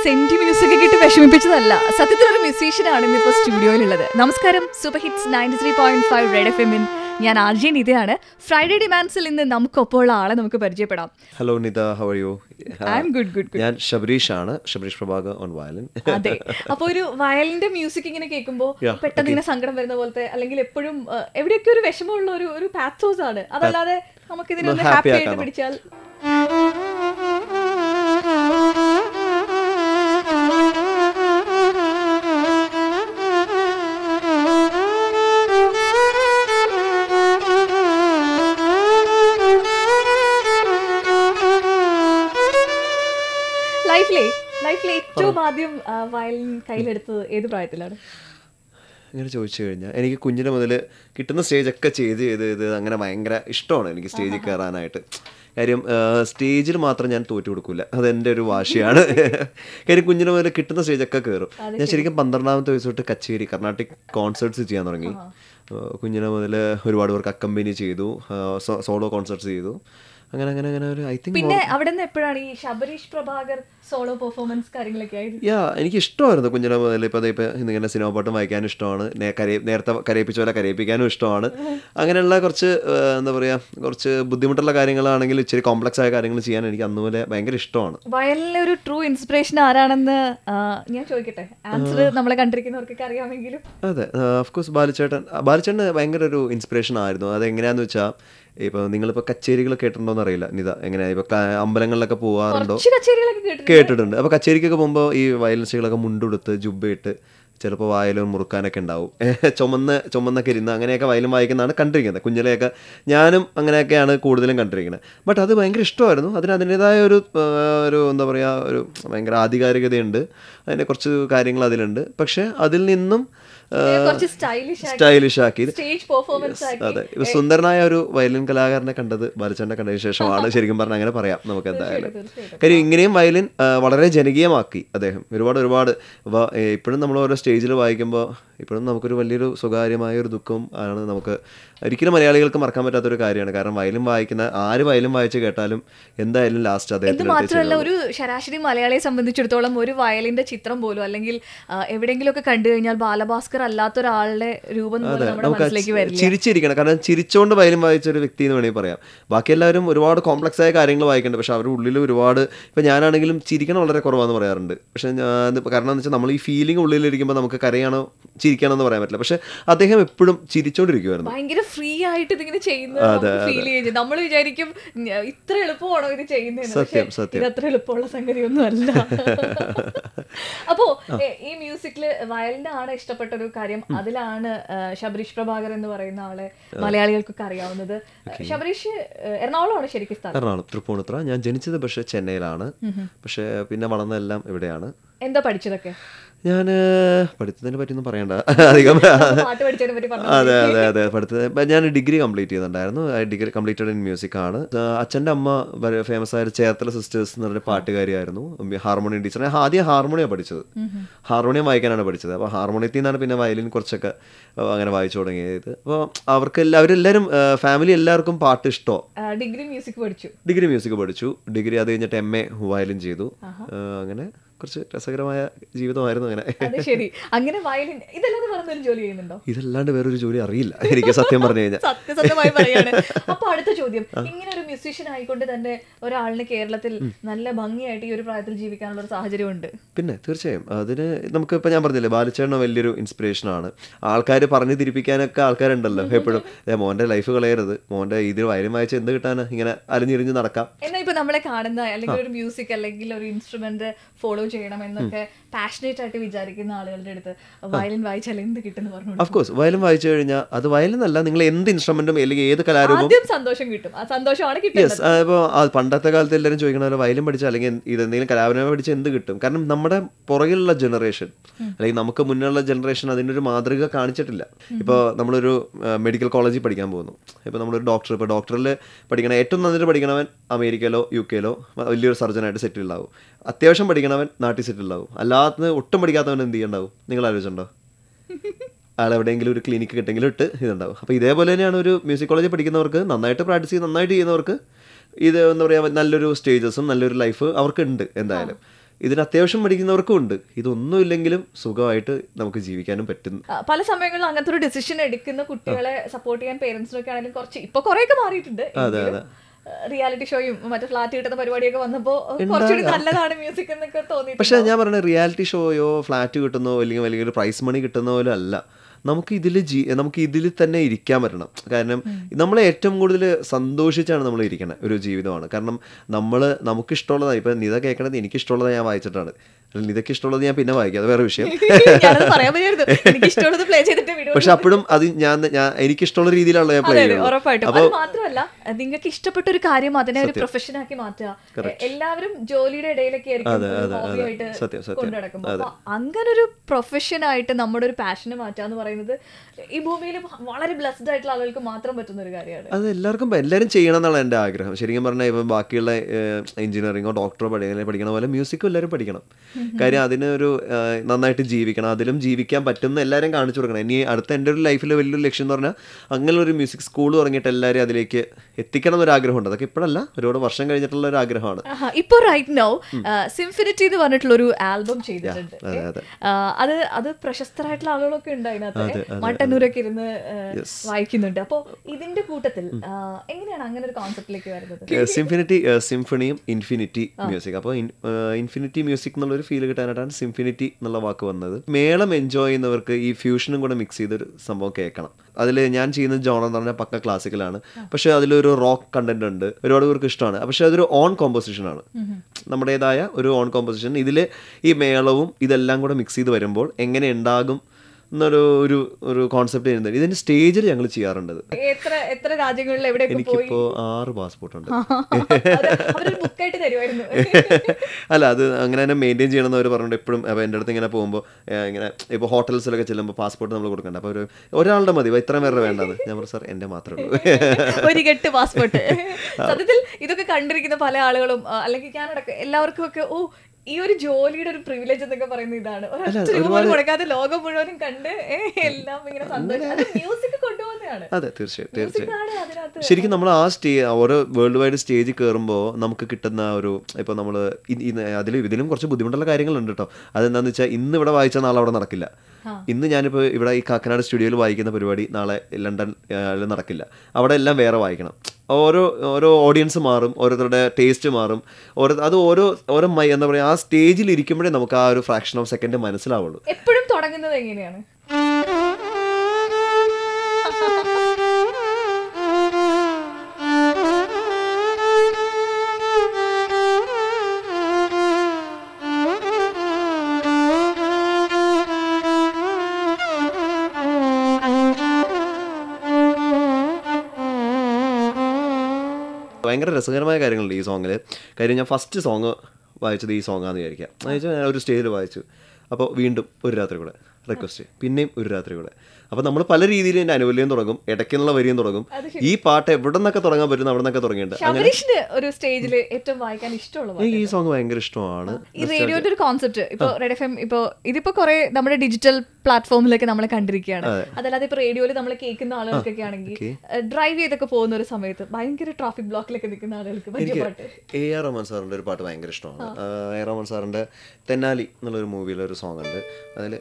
Senti music ഒക്കെ ഇട്ട് വിഷമിപ്പിച്ചതല്ല സത്യത്തിൽ ഒരു മ്യൂസീഷ്യനാണ് ഇന്നിപ്പോൾ സ്റ്റുഡിയോയിലുള്ളത് നമസ്കാരം super hits ninety three point five red F എമ്മിൻ ഞാൻ ആർ ജെ നിതയാണ് ഫ്രൈഡേ ഡിമാൻഡ്സിൽ ഇന്ന് നമുക്കൊപ്പം ഉള്ള ആളെ നമുക്ക് പരിചയപ്പെടാം hello Nitha how are you I am good good good ഞാൻ ശബരീഷ് ആണ് ശബരീഷ് പ്രഭാകർ ഓൺ വയലിൻ അതെ അപ്പൊ ഒരു വയലിന്റെ മ്യൂസിക് ഇങ്ങനെ കേൾക്കുമ്പോൾ Yeah, പെട്ടെന്ന് ഇങ്ങനെ സങ്കടം വരുന്ന പോലത്തെ അല്ലെങ്കിൽ എപ്പോഴും ഏഹ്, എവിടെയൊക്കെ ഒരു വിഷമമുള്ള ഒരു ഒരു പാത്തോസ് ആണ് അതല്ലാതെ നമുക്ക് ഇതിനെ ഒന്ന് ഹാപ്പി happy ആയിട്ട് ആക്കാനോ? പിടിച്ചാൽ ലൈഫിലെ ലൈഫിലെ ഏറ്റവും ആദ്യം വയലിൻ കയ്യിലെടുത്തത് ഏത് പ്രായത്തിലാണ് അങ്ങനെ ചോദിച്ചു കഴിഞ്ഞാൽ എനിക്ക് കുഞ്ഞിന് മുതൽ കിട്ടുന്ന സ്റ്റേജൊക്കെ ചെയ്ത് ചെയ്ത് ചെയ്ത് അങ്ങനെ ഭയങ്കര ഇഷ്ടമാണ് എനിക്ക് സ്റ്റേജിൽ കയറാനായിട്ട് കാര്യം സ്റ്റേജിൽ മാത്രം ഞാൻ തോറ്റു കൊടുക്കില്ല അതെൻ്റെ ഒരു വാശിയാണ് കാര്യം കുഞ്ഞിന് മുതൽ കിട്ടുന്ന സ്റ്റേജൊക്കെ കയറും ഞാൻ ശരിക്കും പന്ത്രണ്ടാമത്തെ വയസ്സ് തൊട്ട് കച്ചേരി കർണാട്ടിക് കോൺസേർട്സ് ചെയ്യാൻ തുടങ്ങി കുഞ്ഞിനെ മുതൽ ഒരുപാട് പേർക്ക് അക്കമ്പനി ചെയ്തു സോളോ കോൺസേർട്സ് ചെയ്തു അങ്ങനെ അങ്ങനെ അങ്ങനെ ഒരു ഐ തിങ്ക് പിന്നെ അവിടെ നിന്ന് എപ്പോഴാണ് ഈ ശബരീഷ് പ്രഭാകർ സോളോ പെർഫോമൻസ് കാര്യങ്ങളൊക്കെ ആയത് യാ എനിക്ക് ഇഷ്ടമായിരുന്നു കുഞ്ഞിനെ മുതൽ ഇപ്പോൾ ഇപ്പോൾ ഇങ്ങനെ സിനിമ പാട്ടും വായിക്കാനും ഇഷ്ടമാണ് നേ- കരയി നേരത്തെ കരയിപ്പിച്ച പോലെ കരയിപ്പിക്കാനും ഇഷ്ടമാണ് അങ്ങനെയുള്ള കുറച്ച് ആ, എന്താ പറയുക കുറച്ച് ബുദ്ധിമുട്ടുള്ള കാര്യങ്ങളാണെങ്കിൽ ഇച്ചിരി കോംപ്ലക്സ് ആയ കാര്യങ്ങൾ ചെയ്യാൻ എനിക്ക് അന്ന് മുതലേ ഭയങ്കര ഇഷ്ടമാണ് വയലിലെ ഒരു ട്രൂ ഇൻസ്പിറേഷൻ ആരാണെന്ന് ആ, ഞാൻ ചോദിക്കട്ടെ ആൻസർ നമ്മളെ കണ്ടിരിക്കുന്നവർക്കൊക്കെ അറിയാമെങ്കിലും അതെ ഓഫ് കോഴ്സ് ബാലുചേട്ടൻ ആ, ബാലുചേട്ടൻ ഭയങ്കര ഒരു ഇൻസ്പിറേഷൻ ആയിരുന്നു അത് എങ്ങനെയാന്ന് വെച്ചാൽ ഇപ്പോൾ നിങ്ങളിപ്പോൾ കച്ചേരികൾ കേട്ടിട്ടുണ്ടോന്ന് അറിയില്ല നിത എങ്ങനെയാ ഇപ്പോൾ അമ്പലങ്ങളിലൊക്കെ പോകാറുണ്ടോ കുറച്ച് കച്ചേരികളൊക്കെ കേട്ടിട്ടുണ്ട് കേട്ടിട്ടുണ്ട് അപ്പോൾ കച്ചേരിക്കൊക്കെ പോകുമ്പോൾ ഈ വയലിൻസുകളൊക്കെ മുണ്ടുടുത്ത് ജുബ്ബയിട്ട് ചിലപ്പോൾ വായിലും മുറുക്കാനൊക്കെ ഉണ്ടാവും ചുമന്ന് ചുമന്നൊക്കെ ഇരുന്ന് അങ്ങനെയൊക്കെ വയലും വായിക്കുന്നതാണ് കണ്ടിരിക്കുന്നത് കുഞ്ഞിലെയൊക്കെ ഞാനും അങ്ങനെയൊക്കെയാണ് കൂടുതലും കണ്ടിരിക്കുന്നത് ബട്ട് അത് ഭയങ്കര ഇഷ്ടമായിരുന്നു അതിന് അതിൻ്റെതായ ഒരു ആ, ഒരു എന്താ പറയുക ഒരു ഭയങ്കര ആധികാരികതയുണ്ട് അതിൻ്റെ കുറച്ച് കാര്യങ്ങൾ അതിലുണ്ട് പക്ഷേ അതിൽ നിന്നും ആ, കുറച്ച് സ്റ്റൈലിഷ് സ്റ്റൈലിഷ് ആക്കി സ്റ്റേജ് പെർഫോമൻസ് ആക്കി അതെ ഇപ്പൊ സുന്ദരനായ ഒരു വയലിൻ കലാകാരനെ കണ്ടത് ബാലചന്ദ്രനെ കണ്ടതിന് ശേഷമാണ് ശരിക്കും പറഞ്ഞാൽ അങ്ങനെ പറയാം നമുക്ക് എന്തായാലും കാര്യം ഇങ്ങനെയും വയലിൻ ആ, വളരെ ജനകീയമാക്കി അദ്ദേഹം ഒരുപാട് ഒരുപാട് വ- ഏ, ഇപ്പോഴും നമ്മൾ ഓരോ സ്റ്റേജിൽ വായിക്കുമ്പോൾ ഇപ്പോഴും നമുക്കൊരു വലിയൊരു സ്വകാര്യമായ ഒരു ദുഃഖം ആണ് നമുക്ക് ഒരിക്കലും മലയാളികൾക്ക് മറക്കാൻ പറ്റാത്തൊരു കാര്യമാണ് കാരണം വയലിൻ വായിക്കുന്ന ആര് വയലിൻ വായിച്ച് കേട്ടാലും എന്തായാലും ലാസ്റ്റ് ഇത് അദ്ദേഹത്തിന് മാത്രമല്ല ഒരു ശരാശരി മലയാളിയെ സംബന്ധിച്ചിടത്തോളം ഒരു വയലിന്റെ ചിത്രം പോലും അല്ലെങ്കിൽ ആ, എവിടെയെങ്കിലുമൊക്കെ കണ്ടു കഴിഞ്ഞാൽ ബാലഭാസ്കർ അല്ലാത്ത ഒരാളുടെ രൂപം പോലും നമ്മുടെ നമുക്ക് മനസ്സിലേക്ക് വരില്ല ചിരിച്ചിരിക്കണം കാരണം ചിരിച്ചോണ്ട് വയലിൻ വായിച്ച ഒരു വ്യക്തി എന്ന് വേണമെങ്കിൽ പറയാം ബാക്കി എല്ലാവരും ഒരുപാട് കോംപ്ലക്സ് ആയ കാര്യങ്ങൾ വായിക്കുന്നുണ്ട് പക്ഷെ അവരുടെ ഉള്ളിൽ ഒരുപാട് ഇപ്പം ഞാനാണെങ്കിലും ചിരിക്കണം വളരെ കുറവാന്ന് പറയാറുണ്ട് പക്ഷെ ഞാൻ ഇത് കാരണം എന്ന് വെച്ചാൽ നമ്മൾ ഈ ഫീലിംഗ് ഉള്ളിലിരിക്കുമ്പോൾ നമുക്ക് കരയാണോ ചിരിക്കാണോ എന്ന് പറയാൻ പറ്റില്ല പക്ഷെ അദ്ദേഹം എപ്പോഴും ചിരിച്ചോണ്ടിരിക്കുമായിരുന്നു ഭയങ്കര ഫ്രീ ആയിട്ട് ഇതിങ്ങനെ ചെയ്യുന്നത് ഫീൽ ചെയ്യും നമ്മൾ വിചാരിക്കും "ഞ- ഇത്ര എളുപ്പമാണോ ഇത് ചെയ്യുന്നതെന്ന് സത്യം, പക്ഷേ സത്യം. ഇത് അത്ര എളുപ്പമുള്ള സംഗതിയൊന്നും അല്ല അപ്പോ എ- ഈ മ്യൂസിക്കില് വയലിന്റെ ആണ് ഇഷ്ടപ്പെട്ട ഒരു കാര്യം അതിലാണ് ആ, ശബരീഷ് പ്രഭാകർ എന്ന് പറയുന്ന ആളെ മലയാളികൾക്കൊക്കെ അറിയാവുന്നത് ശബരീഷ് ആ, എറണാകുളമാണ് ശരിക്കും സ്ഥലം എറണാകുളം തൃപ്പൂണിത്തുറ ഞാൻ ജനിച്ചത് പക്ഷേ ചെന്നൈയിലാണ് പക്ഷേ പിന്നെ വളർന്നതെല്ലാം ഇവിടെയാണ് എന്താ പഠിച്ചതൊക്കെ ഞാൻ പഠിത്തതിനെ പറ്റിയൊന്നും പറയണ്ട അധികം പാട്ട് പഠിച്ചതിനെ പറ്റി പറഞ്ഞു അതെ അതെ അതെ പഠിത്തത് ഇപ്പം ഞാൻ ഡിഗ്രി കംപ്ലീറ്റ് ചെയ്തിട്ടുണ്ടായിരുന്നു ഡിഗ്രി കംപ്ലീറ്റഡ് ഇൻ മ്യൂസിക് ആണ് ആ, അച്ഛൻ്റെ അമ്മ ഫേമസ് ആയ ചേർത്തല സിസ്റ്റേഴ്സ് എന്ന് പറഞ്ഞ പാട്ടുകാരിയായിരുന്നു ഹാർമോണിയം ടീച്ചർ ഞാൻ ആദ്യം ഹാർമോണിയം പഠിച്ചത് ഹാർമോണിയം വായിക്കാനാണ് പഠിച്ചത് അപ്പോൾ ഹാർമോണിയത്തിൽ നിന്നാണ് പിന്നെ വയലിൻ കുറച്ചൊക്കെ ആ, അങ്ങനെ വായിച്ചു തുടങ്ങിയത് അപ്പോൾ അവർക്ക് എല്ലാ- അവരെല്ലാവരും ഫാമിലി എല്ലാവർക്കും പാട്ട് ഇഷ്ടമാണ് ഡിഗ്രി മ്യൂസിക് പഠിച്ചു ഡിഗ്രി മ്യൂസിക് പഠിച്ചു ഡിഗ്രി അത് കഴിഞ്ഞിട്ട് എം എ വയലിൻ ചെയ്തു ആ, അങ്ങനെ കുറച്ച് രസകരമായ ജീവിതമായിരുന്നു അങ്ങനെ അത് ശരി അങ്ങനെ വയലിൻ ഇതല്ലാതെ പറഞ്ഞൊരു ജോലി ചെയ്യുന്നുണ്ടോ ഇതല്ലാണ്ട് വേറൊരു ജോലി അറിയില്ല എനിക്ക് സത്യം പറഞ്ഞു കഴിഞ്ഞാൽ സത്യസത്യമായി പറയാണ് അപ്പൊ അടുത്ത ചോദ്യം ഇങ്ങനെ ഒരു മ്യൂസീഷ്യൻ ആയിക്കൊണ്ട് തന്നെ ഒരാളിന് കേരളത്തിൽ നല്ല ഭംഗിയായിട്ട് ഈ ഒരു പ്രായത്തിൽ ജീവിക്കാനുള്ള ഒരു സാഹചര്യം ഉണ്ട് പിന്നെ തീർച്ചയായും അതിന് നമുക്ക് ഇപ്പം ഞാൻ പറഞ്ഞില്ലേ ബാലിച്ചേട്ടൻ വലിയൊരു ഇൻസ്പിറേഷനാണ് ആൾക്കാർ പറഞ്ഞു തിരിപ്പിക്കാനൊക്കെ ആൾക്കാരുണ്ടല്ലോ എപ്പോഴും "ദേ, മോൻ്റെ ലൈഫ് കളയരുത് മോൻ്റെ ഇതിൽ വയലും വായിച്ച് എന്ത് കിട്ടാനാ ഇങ്ങനെ അലിഞ്ഞിരിഞ്ഞ് നടക്കാം എന്നാ ഇപ്പൊ നമ്മളെ കാണുന്ന അല്ലെങ്കിൽ ഒരു മ്യൂസിക് അല്ലെങ്കിൽ ഒരു ഇൻസ്ട്രുമെന്റ് ഫോളോ ചെയ്യണം എന്നൊക്കെ പാഷനേറ്റ് ആയിട്ട് വിചാരിക്കുന്ന ആളുകളുടെ അടുത്ത് വയലിൻ വായിച്ചാൽ എന്ത് കിട്ടുമെന്ന് പറഞ്ഞു ഓഫ് കോഴ്സ് വയലും വായിച്ചു കഴിഞ്ഞാൽ അത് വയലെന്നല്ല നിങ്ങൾ എന്ത് ഇൻസ്ട്രുമെൻറ്റും അല്ലെങ്കിൽ ഏത് കലാരൂപം ആദ്യം സന്തോഷം കിട്ടും ആ സന്തോഷമാണ് കിട്ടുന്നത് യെസ് ഇപ്പോൾ പണ്ടത്തെ കാലത്ത് എല്ലാവരും ചോദിക്കണ പോലെ വയലും പഠിച്ച അല്ലെങ്കിൽ ഇത് എന്തെങ്കിലും കലാപരമായി പഠിച്ച് എന്ത് കിട്ടും കാരണം നമ്മുടെ പുറകിലുള്ള ജനറേഷൻ അല്ലെങ്കിൽ നമുക്ക് മുന്നിലുള്ള ജനറേഷൻ അതിനൊരു മാതൃക കാണിച്ചിട്ടില്ല ഇപ്പോൾ നമ്മളൊരു മെഡിക്കൽ കോളേജിൽ പഠിക്കാൻ പോകുന്നു ഇപ്പോൾ നമ്മളൊരു ഡോക്ടർ ഇപ്പോൾ ഡോക്ടറിൽ പഠിക്കണ ഏറ്റവും നന്നായിട്ട് പഠിക്കണവൻ അമേരിക്കയിലോ യു കെയിലോ വലിയൊരു സർജനായിട്ട് സെറ്റിൽ ഉണ്ടാവും അത്യാവശ്യം പഠിക്കണവൻ നാട്ടിൽ സെറ്റിൽ ഉണ്ടാവും അല്ലാത്ത ഒട്ടും പഠിക്കാത്തവൻ എന്ത് ചെയ്യണ്ടാവും നിങ്ങൾ ആലോചിച്ചിട്ടുണ്ടോ ആൾ എവിടെയെങ്കിലും ഒരു ക്ലിനിക്ക് കിട്ടെങ്കിലും ഇട്ട് ഇതുണ്ടാവും അപ്പോൾ ഇതേപോലെ തന്നെയാണ് ഒരു മ്യൂസിക് കോളേജിൽ പഠിക്കുന്നവർക്ക് നന്നായിട്ട് പ്രാക്ടീസ് ചെയ്ത് നന്നായിട്ട് ചെയ്യുന്നവർക്ക് ഇത് എന്താ പറയുക നല്ലൊരു സ്റ്റേജസും നല്ലൊരു ലൈഫ് അവർക്ക് ഉണ്ട് എന്തായാലും ഇതിന് അത്യാവശ്യം പഠിക്കുന്നവർക്കും ഉണ്ട് ഇതൊന്നുമില്ലെങ്കിലും സുഖമായിട്ട് നമുക്ക് ജീവിക്കാനും പറ്റും ആ, പല സമയങ്ങളിലും അങ്ങനത്തെ ഒരു ഡിസിഷൻ എടുക്കുന്ന കുട്ടികളെ സപ്പോർട്ട് ചെയ്യാൻ പേരൻസിനൊക്കെ ആണെങ്കിലും കുറച്ച് ഇപ്പൊ കുറെയൊക്കെ മാറിയിട്ടുണ്ട് റിയാലിറ്റി ഷോയും മറ്റേ ഫ്ലാറ്റ് കിട്ടുന്ന പരിപാടിയൊക്കെ വന്നപ്പോ കുറച്ചുകൂടി നല്ലതാണ് മ്യൂസിക് എന്നൊക്കെ തോന്നി പക്ഷെ ഞാൻ പറഞ്ഞ റിയാലിറ്റി ഷോയോ ഫ്ലാറ്റ് കിട്ടുന്നോ അല്ലെങ്കിൽ വലിയ ഒരു പ്രൈസ് മണി കിട്ടുന്ന പോലെ അല്ല നമുക്ക് ഇതിൽ ജീ നമുക്ക് ഇതിൽ തന്നെ ഇരിക്കാൻ പറ്റണം കാരണം നമ്മൾ ഏറ്റവും കൂടുതൽ സന്തോഷിച്ചാണ് നമ്മൾ ഇരിക്കുന്നത് ഒരു ജീവിതമാണ് കാരണം നമ്മൾ നമുക്ക് ഇഷ്ടമുള്ളതാണ് ഇപ്പം നിത കേൾക്കണത് എനിക്ക് ഇഷ്ടമുള്ളത് ഞാൻ വായിച്ചിട്ടാണ് അല്ലെങ്കിൽ നിതയ്ക്ക് ഇഷ്ടമുള്ളത് ഞാൻ പിന്നെ വായിക്കാം അത് വേറെ വിഷയം ഞാനത് പറയാൻ പറ്റിയായിരുന്നു എനിക്ക് ഇഷ്ടമുള്ളത് പ്ലേ ചെയ്തിട്ട് വിടും പക്ഷെ അപ്പോഴും അത് ഞാൻ ഞാൻ എനിക്ക് ഇഷ്ടമുള്ള രീതിയിലാണല്ലോ ഞാൻ പ്ലേ അതെ അതെ ചെയ്യുന്നത് ഉറപ്പായിട്ടും അത് മാത്രമല്ല നിങ്ങൾക്ക് ഇഷ്ടപ്പെട്ട ഒരു കാര്യം അതിനെ ഒരു പ്രൊഫഷൻ ആക്കി മാറ്റുക എല്ലാവരും ജോലിയുടെ ഇടയിലൊക്കെ ആയിരിക്കും ഹോബിയായിട്ട് സത്യം, സത്യം. കൊണ്ടു നടക്കുമ്പോൾ അപ്പൊ അങ്ങനെ ഒരു പ്രൊഫഷൻ ആയിട്ട് നമ്മുടെ ഒരു പാഷനെ മാറ്റുക എന്ന് പറയുന്നത് ഈ ഭൂമിയിൽ വളരെ ബ്ലസ്ഡ് ആയിട്ടുള്ള ആളുകൾക്ക് മാത്രം പറ്റുന്ന ഒരു കാര്യമാണ് അത് എല്ലാവർക്കും എല്ലാവരും ചെയ്യണം എന്നാണ് എൻ്റെ ആഗ്രഹം ശരിക്കും പറഞ്ഞാൽ ഇപ്പം ബാക്കിയുള്ള എഞ്ചിനീയറിങ്ങോ ഡോക്ടറോ പഠിക്കുന്ന പഠിക്കണ പോലെ മ്യൂസിക്കും എല്ലാവരും പഠിക്കണം കാര്യം അതിന് ഒരു ഏഹ്, നന്നായിട്ട് ജീവിക്കണം അതിലും ജീവിക്കാൻ പറ്റുന്ന എല്ലാവരും കാണിച്ചു കൊടുക്കണം ഇനി അടുത്ത എൻ്റെ ഒരു ലൈഫിലെ വലിയൊരു ലക്ഷ്യം എന്ന് പറഞ്ഞാൽ അങ്ങനെ ഒരു മ്യൂസിക് സ്കൂൾ തുടങ്ങിയിട്ട് എല്ലാവരും അതിലേക്ക് എത്തിക്കണം എന്നൊരു ആഗ്രഹമുണ്ട് അതൊക്കെ ഇപ്പോഴല്ല ഒരുപാട് വർഷം കഴിഞ്ഞിട്ടുള്ള ഒരു ആഗ്രഹമാണ് ആഹാ, ഇപ്പൊ റൈറ്റ് നൗ സിംഫിനിറ്റി എന്ന് പറഞ്ഞിട്ടുള്ള ഒരു ആൽബം ചെയ്തിട്ടുണ്ട് അതെ, അതെ. ആ, അത് അത് പ്രശസ്തരായിട്ടുള്ള ആളുകളൊക്കെ ഉണ്ട് അതിനകത്ത് മട്ടന്നൂരൊക്കെ ഇരുന്ന് ആ, വായിക്കുന്നുണ്ട് അപ്പൊ ഇതിന്റെ കൂട്ടത്തിൽ ആ, എങ്ങനെയാണ് അങ്ങനെ ഒരു കോൺസെപ്റ്റിലേക്ക് വരുന്നത് സിംഫിനിറ്റി സിംഫണിയും ഇൻഫിനിറ്റി മ്യൂസിക് അപ്പോൾ ഇൻഫിനിറ്റി മ്യൂസിക് എന്നുള്ളൊരു ഫീൽ കിട്ടാനായിട്ടാണ് സിംഫിനിറ്റി എന്നുള്ള വാക്ക് വന്നത് മേളം എൻജോയ് ചെയ്യുന്നവർക്ക് ഈ ഫ്യൂഷനും കൂടെ മിക്സ് ചെയ്തൊരു സംഭവം കേൾക്കണം അതിൽ ഞാൻ ചെയ്യുന്ന ജോണർ എന്ന് പറഞ്ഞാൽ പക്ക ക്ലാസിക്കലാണ് പക്ഷേ അതിലൊരു റോക്ക് കണ്ടന്റ് ഉണ്ട് ഒരുപാട് പേർക്ക് ഇഷ്ടമാണ് പക്ഷേ അതൊരു ഓൺ കോമ്പോസിഷൻ ആണ് നമ്മുടേതായ ഒരു ഓൺ കോമ്പോസിഷൻ ഇതിൽ ഈ മേളവും ഇതെല്ലാം കൂടെ മിക്സ് ചെയ്ത് വരുമ്പോൾ എങ്ങനെ ഉണ്ടാകും എന്നൊരു ഒരു ഒരു കോൺസെപ്റ്റ് ചെയ്യുന്നത് ഇതിന്റെ സ്റ്റേജിൽ ഞങ്ങൾ ചെയ്യാറുണ്ട് ഇത്. എത്ര എത്ര രാജ്യങ്ങളിൽ എവിടെയൊക്കെ പോയി എനിക്കിപ്പോ ആറ് പാസ്പോർട്ട് ഉണ്ട് അത് അവരൊരു ബുക്കായിട്ട് തരുമായിരുന്നു അല്ല അത് അങ്ങനെ തന്നെ മെയിൻറ്റെയിൻ ചെയ്യണമെന്ന് അവർ പറഞ്ഞിട്ട് എപ്പോഴും അപ്പോൾ എൻ്റെ അടുത്ത് ഇങ്ങനെ പോകുമ്പോൾ ഇങ്ങനെ ഇപ്പോൾ ഹോട്ടൽസിലൊക്കെ ചെല്ലുമ്പോൾ പാസ്പോർട്ട് നമ്മൾ കൊടുക്കണ്ട അപ്പോൾ ഒരു ഒരാളുടെ മതി ഇത്ര പേരുടെ വേണ്ടത് ഞാൻ പറഞ്ഞു സാർ എൻ്റെ മാത്രമേ ഉള്ളൂ ഒരു കെട്ട് പാസ്പോർട്ട് സത്യത്തിൽ ഇതൊക്കെ കണ്ടിരിക്കുന്ന പല ആളുകളും ആ, അല്ലെങ്കിൽ ഞാനടക്കം എല്ലാവർക്കും ഒക്കെ ഓ ഈ ഒരു ജോലിയുടെ ഒരു പ്രിവിലേജ് എന്നൊക്കെ പറയുന്നത് ഇതാണ് ഒരൊറ്റ രൂപ പോലും കൊടുക്കാതെ ലോകം മുഴുവനും കണ്ട് ഏ, എല്ലാം ഇങ്ങനെ സന്തോഷം അത് മ്യൂസിക് കൊണ്ടുപോകുന്നതാണ് അതെ തീർച്ചയായും തീർച്ചയായും മ്യൂസിക് ആണ് അതിനകത്ത് ശരിക്കും നമ്മൾ ആ സ്റ്റേ ഓരോ വേൾഡ് വൈഡ് സ്റ്റേജിൽ കയറുമ്പോൾ നമുക്ക് കിട്ടുന്ന ആ ഒരു ഇപ്പോൾ നമ്മൾ അതിൽ ഇതിലും കുറച്ച് ബുദ്ധിമുട്ടുള്ള കാര്യങ്ങളുണ്ട് കേട്ടോ അതെന്താണെന്ന് വെച്ചാൽ ഇന്ന് ഇവിടെ വായിച്ച നാളെ അവിടെ നടക്കില്ല ഇന്ന് ഞാനിപ്പോൾ ഇവിടെ ഈ കാക്കനാട് സ്റ്റുഡിയോയിൽ വായിക്കുന്ന പരിപാടി നാളെ ലണ്ടൻ ആ, നടക്കില്ല അവിടെ എല്ലാം വേറെ വായിക്കണം ഓരോ ഓരോ ഓഡിയൻസ് മാറും ഓരോരുത്തരുടെ ടേസ്റ്റ് മാറും ഓരോ അത് ഓരോ ഓരോ മൈ എന്താ പറയുക ആ സ്റ്റേജിൽ ഇരിക്കുമ്പോഴേ നമുക്ക് ആ ഒരു ഫ്രാക്ഷൻ ഓഫ് സെക്കൻഡ് മനസ്സിലാവുള്ളൂ എപ്പോഴും തുടങ്ങുന്നത് എങ്ങനെയാണ് ഭയങ്കര രസകരമായ കാര്യങ്ങളുണ്ട് ഈ സോങ്ങിൽ കാര്യം ഞാൻ ഫസ്റ്റ് സോങ് വായിച്ചത് ഈ സോങ്ങാന്ന് വിചാരിക്കാം എന്ന് വെച്ചാൽ ഞാൻ ഒരു സ്റ്റേജിൽ വായിച്ചു അപ്പോൾ വീണ്ടും ഒരു രാത്രി കൂടെ റിക്വസ്റ്റ് പിന്നെയും ഒരു രാത്രി കൂടെ അപ്പോൾ നമ്മൾ പല രീതിയിൽ എൻ്റെ അനുകൂല്യം തുടങ്ങും ഇടയ്ക്കുള്ള വരിയും തുടങ്ങും ഈ പാട്ട് എവിടെ നിന്നൊക്കെ തുടങ്ങാൻ പറ്റും അവിടെ നിന്നൊക്കെ തുടങ്ങിയിട്ടുണ്ട് ശബരീഷിന് ഒരു സ്റ്റേജിൽ ഏറ്റവും വായിക്കാൻ ഇഷ്ടമുള്ള പാട്ട് എനിക്ക് ഈ സോങ് ഭയങ്കര ഇഷ്ടമാണ് ഈ റേഡിയോയുടെ ഒരു കോൺസെപ്റ്റ് ഇപ്പൊ റെഡ് എഫ് എം ഇപ്പൊ ഇതിപ്പോ കുറെ നമ്മുടെ ഡിജിറ്റൽ പ്ലാറ്റ്ഫോമിലൊക്കെ നമ്മൾ കണ്ടിരിക്കുകയാണ് അതല്ലാതെ ഇപ്പൊ റേഡിയോയിൽ നമ്മൾ കേൾക്കുന്ന ആളുകൾക്കൊക്കെ ആണെങ്കിൽ ഡ്രൈവ് ചെയ്തൊക്കെ പോകുന്ന ഒരു സമയത്ത് ഭയങ്കര ട്രാഫിക് ബ്ലോക്കിലൊക്കെ നിൽക്കുന്ന ആളുകൾക്ക് പറ്റിയ പാട്ട് എ ആർ റഹ്മാൻ സാറിൻ്റെ ഒരു പാട്ട് ഭയങ്കര ഇഷ്ടമാണ് എ ആർ റഹ്മാൻ സാറിൻ്റെ തെന്നാലി എന്നുള്ളൊരു മൂവിയിലെ ഒരു സോങ് ഉണ്ട് അതിൽ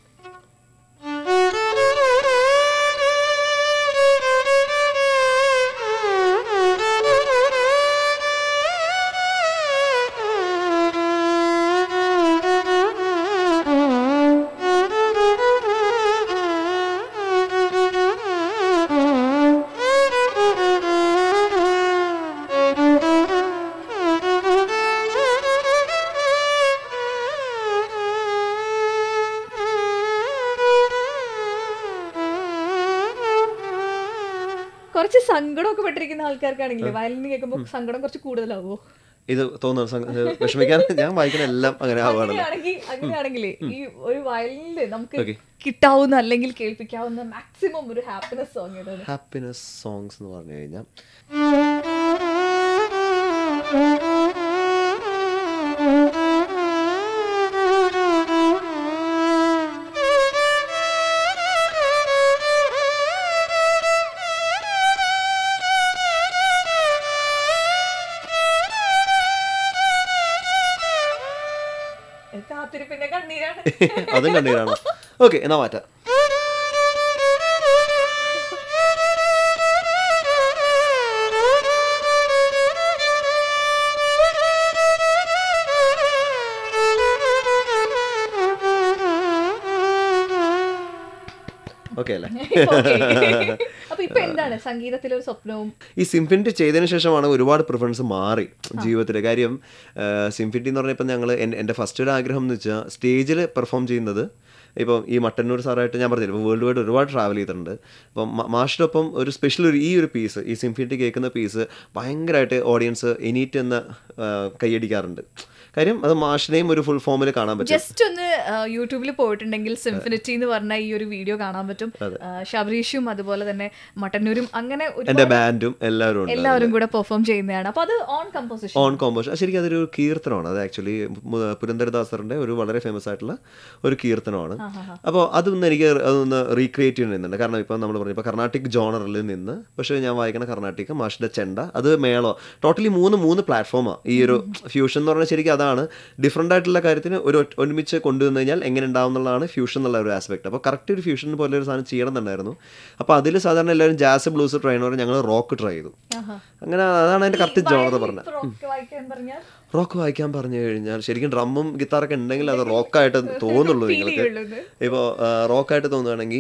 കുറച്ച് സങ്കടമൊക്കെ പെട്ടിരിക്കുന്ന ആൾക്കാർക്കാണെങ്കിൽ വയലിന് കേൾക്കുമ്പോൾ സങ്കടം കുറച്ച് കൂടുതലാവോ ഇത് തോന്നുന്നു സംഗ- വിഷമിക്കാൻ ഞാൻ വായിക്കുന്ന എല്ലാം അങ്ങനെ ആവുകയാണല്ലോ അങ്ങനെയാണെങ്കിൽ അങ്ങനെയാണെങ്കിൽ ഈ ഒരു വയലിനില് നമുക്ക് കിട്ടാവുന്ന അല്ലെങ്കിൽ കേൾപ്പിക്കാവുന്ന മാക്സിമം ഒരു ഹാപ്പിനെസ് സോങ് ഏതാണ് ഹാപ്പിനെസ് സോങ്സ് എന്ന് പറഞ്ഞു കഴിഞ്ഞാൽ കാത്തിരിപ്പിന്റെ കണ്ണീരാണ് അതും കണ്ണീരാണ് ഓക്കെ എന്നാ മാറ്റാം ഓക്കെ അല്ലേ Okay. അപ്പൊ ഇപ്പൊ എന്താണ് സംഗീതത്തിലെ ഒരു സ്വപ്നവും ഈ സിംഫിനിറ്റി ചെയ്തതിന് ശേഷമാണ് ഒരുപാട് പ്രിഫറൻസ് മാറി ജീവിതത്തിൽ കാര്യം സിംഫിനിറ്റി എന്ന് പറഞ്ഞാൽ ഇപ്പം ഞങ്ങൾ എൻ്റെ ഫസ്റ്റ് ഒരു ആഗ്രഹം എന്ന് വെച്ചാൽ സ്റ്റേജിൽ പെർഫോം ചെയ്യുന്നത് ഇപ്പം ഈ മട്ടന്നൂർ സാറായിട്ട് ഞാൻ പറഞ്ഞില്ല ഇപ്പോൾ വേൾഡ് വൈഡ് ഒരുപാട് ട്രാവൽ ചെയ്തിട്ടുണ്ട് അപ്പം മ- മാഷിനൊപ്പം ഒരു സ്പെഷ്യൽ ഒരു ഈ ഒരു പീസ് ഈ സിംഫിനിറ്റി കേൾക്കുന്ന പീസ് ഭയങ്കരമായിട്ട് ഓഡിയൻസ് എനീറ്റ് എന്ന് ആ, കൈയടിക്കാറുണ്ട് കാര്യം അത് മാഷിനെയും ഒരു ഫുൾ ഫോമിൽ കാണാൻ പറ്റും ജസ്റ്റ് ഒന്ന് യൂട്യൂബിൽ പോയിട്ടുണ്ടെങ്കിൽ സിംഫിനിറ്റി എന്ന് പറഞ്ഞ ഈ ഒരു വീഡിയോ കാണാൻ പറ്റും ആ, ശബരീഷും അതുപോലെ തന്നെ മട്ടന്നൂരും അങ്ങനെ ഒരു എൻ്റെ ബാൻഡും എല്ലാവരും ഉണ്ട് എല്ലാവരും കൂടെ പെർഫോം ചെയ്യുന്നതാണ് അപ്പൊ അത് ഓൺ കമ്പോസിഷൻ ഓൺ കോമ്പോഷൻ ശരിക്കും അതൊരു കീർത്തനമാണ് അത് ആക്ച്വലി പുരന്ദരദാസറിന്റെ ഒരു വളരെ ഫേമസ് ആയിട്ടുള്ള ഒരു കീർത്തനമാണ് അപ്പോൾ അതൊന്ന് എനിക്ക് അതൊന്ന് റീക്രിയേറ്റ് ചെയ്യുന്നുണ്ട് കാരണം ഇപ്പം നമ്മൾ പറഞ്ഞു ഇപ്പോൾ കർണാട്ടിക് ജോണറിൽ നിന്ന് പക്ഷേ ഞാൻ വായിക്കണ കർണാട്ടിക് മാഷിന്റെ ചെണ്ട അത് മേളോ ടോട്ടലി മൂന്ന് മൂന്ന് പ്ലാറ്റ്ഫോമാണ് ഈ ഒരു ഫ്യൂഷൻ എന്ന് പറഞ്ഞാൽ ശരിക്കും അതാണ് ഡിഫറെൻ്റ് ആയിട്ടുള്ള കാര്യത്തിന് ഒരു ഒറ്റ- ഒരുമിച്ച് കൊണ്ടുവന്നു കഴിഞ്ഞാൽ എങ്ങനെ ഉണ്ടാവും എന്നുള്ളതാണ് ഫ്യൂഷൻ എന്നുള്ള ഒരു ആസ്പെക്ട് അപ്പോൾ കറക്റ്റ് ഒരു ഫ്യൂഷൻ പോലെ ഒരു സാധനം ചെയ്യണം എന്നുണ്ടായിരുന്നു അപ്പോൾ അതിൽ സാധാരണ എല്ലാവരും ജാസ് ബ്ലൂസ് ട്രൈ എന്ന് പറഞ്ഞാൽ ഞങ്ങൾ റോക്ക് ട്രൈ ചെയ്തു അങ്ങനെ അതാണ് അതിൻ്റെ കറക്റ്റ് ജോണർ പറഞ്ഞത് വായിക്കാൻ പറഞ്ഞാൽ റോക്ക് വായിക്കാൻ പറഞ്ഞു കഴിഞ്ഞാൽ ശരിക്കും ഡ്രമ്മും ഗിത്താറൊക്കെ ഉണ്ടെങ്കിൽ അത് റോക്കായിട്ട് തോന്നുള്ളൂ നിങ്ങൾക്ക് ചെയ്യുള്ളൂ ഇപ്പോൾ റോക്കായിട്ട് തോന്നുകയാണെങ്കിൽ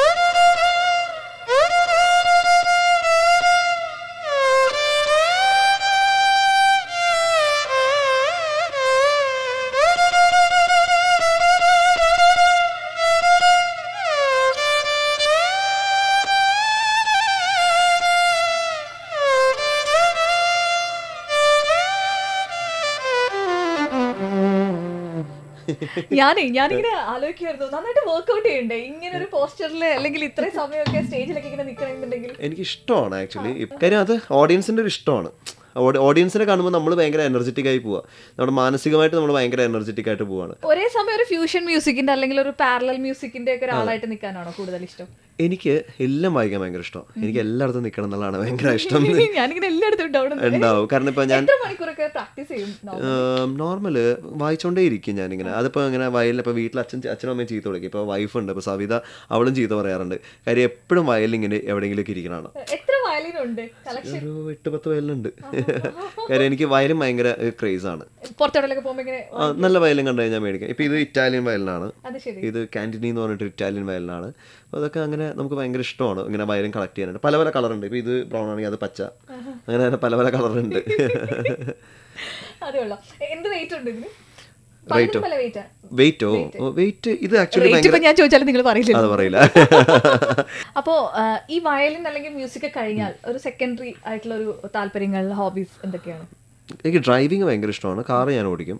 ഞാനേ ഞാനിങ്ങനെ ആലോചിക്കുമായിരുന്നു നന്നായിട്ട് വർക്ക്ഔട്ട് ചെയ്യണ്ടേ ഇങ്ങനെ ഒരു പോസ്റ്ററിൽ അല്ലെങ്കിൽ ഇത്രയും സമയമൊക്കെ സ്റ്റേജിലൊക്കെ ഇങ്ങനെ നിൽക്കണമെന്നുണ്ടെങ്കിൽ എനിക്ക് ഇഷ്ടമാണ് ആക്ച്വലി കാര്യം അത് ഓഡിയൻസിൻ്റെ ഒരു ഇഷ്ടമാണ് ഓഡിയൻസിനെ കാണുമ്പോൾ നമ്മൾ ഭയങ്കര എനർജറ്റിക് ആയി പോവുക നമ്മുടെ മാനസികമായിട്ട് നമ്മൾ ഭയങ്കര എനർജറ്റിക് ആയിട്ട് പോവാണ് ഒരേ സമയം ഒരു ഫ്യൂഷൻ മ്യൂസിക്കിന്റെ അല്ലെങ്കിൽ ഒരു പാരലൽ മ്യൂസിക്കിന്റെ ഒക്കെ ഒരാളായിട്ട് നിൽക്കാനാണോ കൂടുതൽ ഇഷ്ടം എനിക്ക് എല്ലാം വായിക്കാൻ ഭയങ്കര ഇഷ്ടമാണ് എനിക്ക് എല്ലായിടത്തും നിൽക്കണം എന്നുള്ളതാണ് ഭയങ്കര ഇഷ്ടം ഞാനിങ്ങനെ എല്ലായിടത്തും ഉണ്ടാവണം ഉണ്ടാവും കാരണം ഇപ്പം ഞാൻ എത്ര മണിക്കൂറൊക്കെ പ്രാക്ടീസ് ചെയ്യും നോർമൽ വായിച്ചോണ്ടേ ഇരിക്കും ഞാനിങ്ങനെ അതിപ്പോൾ ഇങ്ങനെ വയലിൽ ഇപ്പോൾ വീട്ടിൽ അച്ഛൻ അച്ഛനും അമ്മയും ചീത്ത വിളിക്കും ഇപ്പോൾ വൈഫുണ്ട് ഇപ്പോൾ സവിത അവളും ചീത്ത പറയാറുണ്ട് കാര്യം എപ്പോഴും വയലിൽ ഇങ്ങനെ എവിടെയെങ്കിലുമൊക്കെ ഇരിക്കണതാണ് എത്ര വയലിൻ ഉണ്ട് കളക്ഷൻ ഒരു എട്ട് പത്ത് വയലിനുണ്ട് കാര്യം എനിക്ക് വയലും ഭയങ്കര ക്രേസ് ആണ് പുറത്തോട്ടൊക്കെ പോകുമ്പോ ഇങ്ങനെ ആ, നല്ല വയലും കണ്ടു കഴിഞ്ഞാൽ മേടിക്കാം ഇപ്പോൾ ഇത് ഇറ്റാലിയൻ വയലിനാണ് അത് ശരി ഇത് കാൻറ്റിനി എന്ന് പറഞ്ഞിട്ട് ഇറ്റാലിയൻ വയലിനാണ് അപ്പോൾ അതൊക്കെ അങ്ങനെ നമുക്ക് ഭയങ്കര ഇഷ്ടമാണ് ഇങ്ങനെ വയലും കളക്ട് ചെയ്യാനായിട്ട് പല പല കളറുണ്ട് ഇപ്പോൾ ഇത് ബ്രൗൺ ആണെങ്കിൽ അത് പച്ച അങ്ങനെ അങ്ങനെ പല പല കളറുണ്ട് അതേ ഉള്ളു എന്ത് വെയിറ്റ് ഉണ്ട് ഇതിന് പലതിനും പല വെയിറ്റാ വെയിറ്റോ വെയിറ്റ് ഇത് ആക്ച്വലി റേറ്റ് ഇപ്പൊ ഞാൻ ചോദിച്ചാലും നിങ്ങൾ പറയില്ല അത് പറയില്ല അപ്പോ ആ, ഈ വയലിൻ അല്ലെങ്കിൽ മ്യൂസിക് കഴിഞ്ഞാൽ ഒരു സെക്കൻഡറി ആയിട്ടുള്ള ഒരു താല്പര്യങ്ങൾ ഹോബീസ് എന്തൊക്കെയാണ് എനിക്ക് ഡ്രൈവിംഗ് ഭയങ്കര ഇഷ്ടമാണ് കാറ് ഞാൻ ഓടിക്കും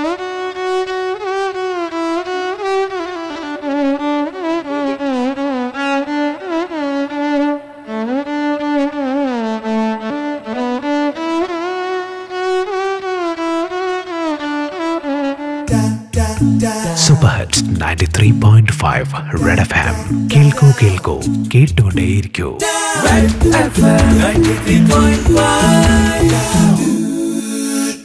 super hits ninety three point five red F M കേൾക്കൂ കേൾക്കൂ കേട്ടുകൊണ്ടേയിരിക്കൂ Red FM 93.5